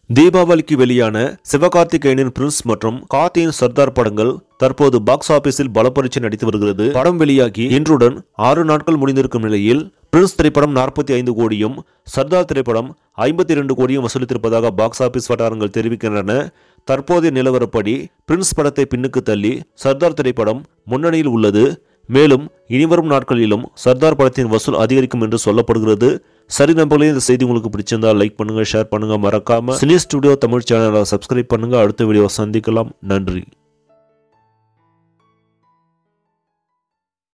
தீபாவளிக்கு வெளியான சிவகார்த்திகேயனின் பிரின்ஸ் மற்றும் கார்த்தியின் சர்தார் படங்கள் தற்போது பாக்ஸ் ஆபீஸில் பலப்பரிச்சு நடித்து வருகிறது படம் வெளியாகி இன்றுடன் ஆறு நாட்கள் முடிந்திருக்கும் நிலையில் பிரின்ஸ் திரைப்படம் நாற்பத்தி ஐந்து கோடியும் சர்தார் திரைப்படம் ஐம்பத்தி இரண்டு கோடியும் வசூலித்திருப்பதாக பாக்ஸ் ஆபீஸ் வட்டாரங்கள் தெரிவிக்கின்றன தற்போதைய நிலவரப்படி பிரின்ஸ் படத்தை பின்னுக்கு தள்ளி சர்தார் திரைப்படம் முன்னணியில் உள்ளது மேலும் இனிவரும் நாட்களிலும் சர்தார் படத்தின் வசூல் அதிகரிக்கும் என்று சொல்லப்படுகிறது சரி நம்பர்களே இந்த செய்தி உங்களுக்கு பிடிச்சிருந்தா லைக் பண்ணுங்க ஷேர் பண்ணுங்க மறக்காம சினி ஸ்டுடியோ தமிழ் சேனலை சப்ஸ்கிரைப் பண்ணுங்க அடுத்த வீடியோ சந்திக்கலாம் நன்றி